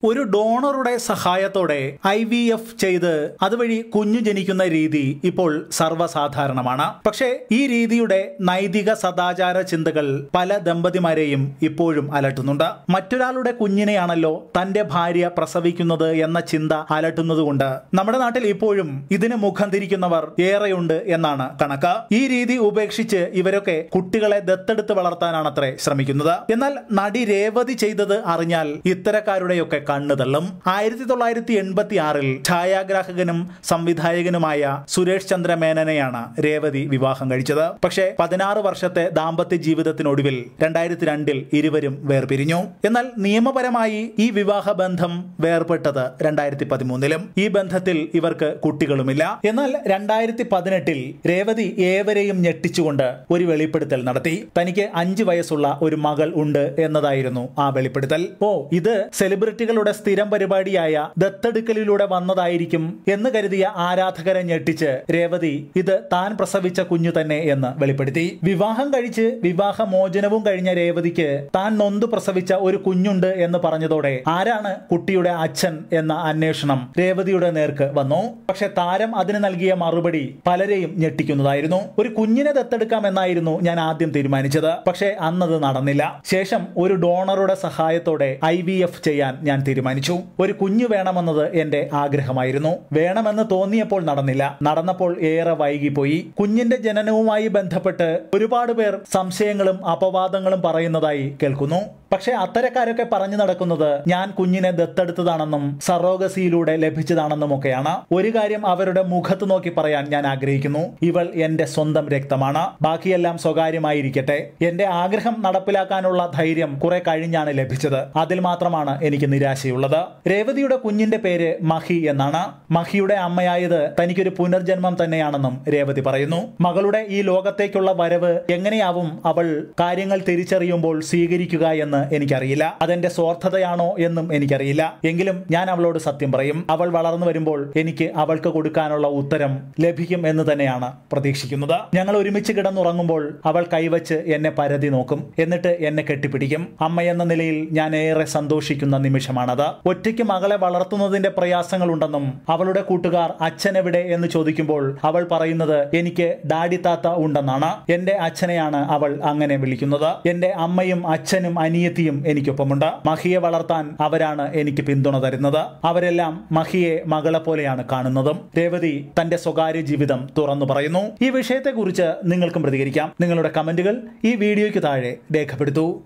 ഒരു ഡോണറുടെ സഹായത്തോടെ I V F ചെയ്ത് അതുവഴി കുഞ്ഞു ജനിക്കുന്ന രീതി ഇപ്പോൾ സർവ്വസാധാരണമാണ് പക്ഷേ ഈ രീതിയുടെ നൈതിക സദാചാര ചിന്തകൾ പല ദമ്പതിമാരെയും ഇപ്പോഴും അലട്ടുന്നുണ്ട് മറ്റൊരാളുടെ കുഞ്ഞിനെയാണല്ലോ തന്റെ ഭാര്യ പ്രസവിക്കുന്നത് എന്ന ചിന്ത അലട്ടുന്നതുകൊണ്ട് നമ്മുടെ നാട്ടിൽ ഇപ്പോഴും ഇതിന് മുഖം തിരിക്കുന്നവർ ഏറെയുണ്ട് എന്നാണ് കണക്ക് ഈ രീതി ഉപേക്ഷിച്ച് ഇവരൊക്കെ കുട്ടികളെ ദത്തെടുത്ത് വളർത്താനാണത്രേ ശ്രമിക്കുന്നത് എന്നാൽ നടി രേവതി ചെയ്തത് അറിഞ്ഞാൽ ഇത്തരക്കാരുടെയൊക്കെ കണ്ണു തള്ളും ആയിരത്തി തൊള്ളായിരത്തി എൺപത്തി ആറിൽ ഛായാഗ്രാഹകനും സംവിധായകനുമായ സുരേഷ് ചന്ദ്ര മേനനെയാണ് രേവതി വിവാഹം കഴിച്ചത് പക്ഷേ പതിനാറ് വർഷത്തെ ദാമ്പത്യ ജീവിതത്തിനൊടുവിൽ രണ്ടായിരത്തി രണ്ടിൽ ഇരുവരും വേർപിരിഞ്ഞു എന്നാൽ നിയമപരമായി ഈ വിവാഹ ബന്ധം വേർപെട്ടത് രണ്ടായിരത്തി പതിമൂന്നിലും ഈ ബന്ധത്തിൽ ഇവർക്ക് കുട്ടികളുമില്ല എന്നാൽ രണ്ടായിരത്തി പതിനെട്ടിൽ രേവതി ഏവരെയും ഞെട്ടിച്ചുകൊണ്ട് ഒരു വെളിപ്പെടുത്തൽ നടത്തി തനിക്ക് അഞ്ചു വയസ്സുള്ള ഒരു മകൾ ഉണ്ട് എന്നതായിരുന്നു ആ വെളിപ്പെടുത്തൽ ഓ ഇത് സെലിബ്രിറ്റികളുടെ സ്ഥിരം പരിപാടിയായ ദത്തെടുക്കലിലൂടെ വന്നതായിരിക്കും എന്ന് കരുതിയ ആരാധകരെ ഞെട്ടിച്ച് രേവതി ഇത് താൻ പ്രസവിച്ച കുഞ്ഞു തന്നെ എന്ന് വെളിപ്പെടുത്തി വിവാഹം കഴിച്ച് വിവാഹ മോചനവും കഴിഞ്ഞ രേവതിക്ക് താൻ നൊന്തു പ്രസവിച്ച ഒരു കുഞ്ഞുണ്ട് എന്ന് പറഞ്ഞതോടെ ആരാണ് കുട്ടിയുടെ അച്ഛൻ എന്ന അന്വേഷണം രേവതിയുടെ നേർക്ക് വന്നു പക്ഷെ താരം അതിന് നൽകിയ മറുപടി പലരെയും ഞെട്ടിക്കുന്നതായിരുന്നു ഒരു കുഞ്ഞിനെ ദത്തെടുക്കാമെന്നായിരുന്നു ഞാൻ ആദ്യം തീരുമാനിച്ചത് പക്ഷേ അന്നത് നടന്നില്ല ശേഷം ഒരു ഡോണറുടെ സഹായത്തോടെ ഐ വി എഫ് ചെയ്യാൻ ഞാൻ തീരുമാനിച്ചു ഒരു കുഞ്ഞു വേണമെന്നത് എന്റെ ആഗ്രഹമായിരുന്നു വേണമെന്ന് തോന്നിയപ്പോൾ നടന്നില്ല നടന്നപ്പോൾ ഏറെ വൈകിപ്പോയി കുഞ്ഞിന്റെ ജനനവുമായി ബന്ധപ്പെട്ട് ഒരുപാട് പേർ സംശയങ്ങളും അപവാദങ്ങളും പറയുന്നതായി കേൾക്കുന്നു പക്ഷെ അത്തരക്കാരൊക്കെ പറഞ്ഞു നടക്കുന്നത് ഞാൻ കുഞ്ഞിനെ ദത്തെടുത്തതാണെന്നും സറോഗസിയിലൂടെ ലഭിച്ചതാണെന്നും ഒക്കെയാണ് ഒരു കാര്യം അവരുടെ മുഖത്ത് നോക്കി പറയാൻ ഞാൻ ആഗ്രഹിക്കുന്നു ഇവൾ എന്റെ സ്വന്തം രക്തമാണ് ബാക്കിയെല്ലാം സ്വകാര്യമായിരിക്കട്ടെ എന്റെ ആഗ്രഹം നടപ്പിലാക്കാനുള്ള ധൈര്യം കുറെ കഴിഞ്ഞാണ് ലഭിച്ചത് അതിൽ മാത്രമാണ് എനിക്ക് നിരാശയുള്ളത് രേവതിയുടെ കുഞ്ഞിന്റെ പേര് മഹി എന്നാണ് മഹിയുടെ അമ്മയായത് തനിക്കൊരു പുനർജന്മം തന്നെയാണെന്നും രേവതി പറയുന്നു മകളുടെ ഈ ലോകത്തേക്കുള്ള വരവ് എങ്ങനെയാവും അവൾ കാര്യങ്ങൾ തിരിച്ചറിയുമ്പോൾ സ്വീകരിക്കുക എന്ന് എനിക്കറിയില്ല അതെന്റെ സ്വാർത്ഥതയാണോ എന്നും എനിക്കറിയില്ല എങ്കിലും ഞാൻ അവളോട് സത്യം പറയും അവൾ വളർന്നു വരുമ്പോൾ എനിക്ക് അവൾക്ക് കൊടുക്കാനുള്ള ഉത്തരം ലഭിക്കും എന്ന് തന്നെയാണ് പ്രതീക്ഷിക്കുന്നത് ഞങ്ങൾ ഒരുമിച്ച് കിടന്നുറങ്ങുമ്പോൾ അവൾ കൈവച്ച് എന്നെ പരതി നോക്കും എന്നിട്ട് എന്നെ കെട്ടിപ്പിടിക്കും അമ്മയെന്ന നിലയിൽ ഞാൻ ഏറെ സന്തോഷിക്കുന്ന നിമിഷമാണത് ഒറ്റയ്ക്ക് മകളെ വളർത്തുന്നതിന്റെ പ്രയാസങ്ങളുണ്ടെന്നും അവളുടെ കൂട്ടുകാർ അച്ഛനെവിടെ എന്ന് ചോദിക്കുമ്പോൾ അവൾ പറയുന്നത് എനിക്ക് ഡാഡി താത്ത ഉണ്ടെന്നാണ് എന്റെ അച്ഛനെയാണ് അവൾ അങ്ങനെ വിളിക്കുന്നത് എന്റെ അമ്മയും അച്ഛനും അനിയത്തിയും എനിക്കൊപ്പമുണ്ട് മഹിയെ വളർത്താൻ അവരാണ് എനിക്ക് പിന്തുണ തരുന്നത് അവരെല്ലാം മഹിയെ മകളെ പോലെയാണ് കാണുന്നതും രേവതി തന്റെ സ്വകാര്യ ജീവിതം തുറന്നു പറയുന്നു ഈ വിഷയത്തെക്കുറിച്ച് നിങ്ങൾക്കും പ്രതികരിക്കാം നിങ്ങളുടെ കമന്റുകൾ ഈ വീഡിയോയ്ക്ക് താഴെ രേഖപ്പെടുത്തൂ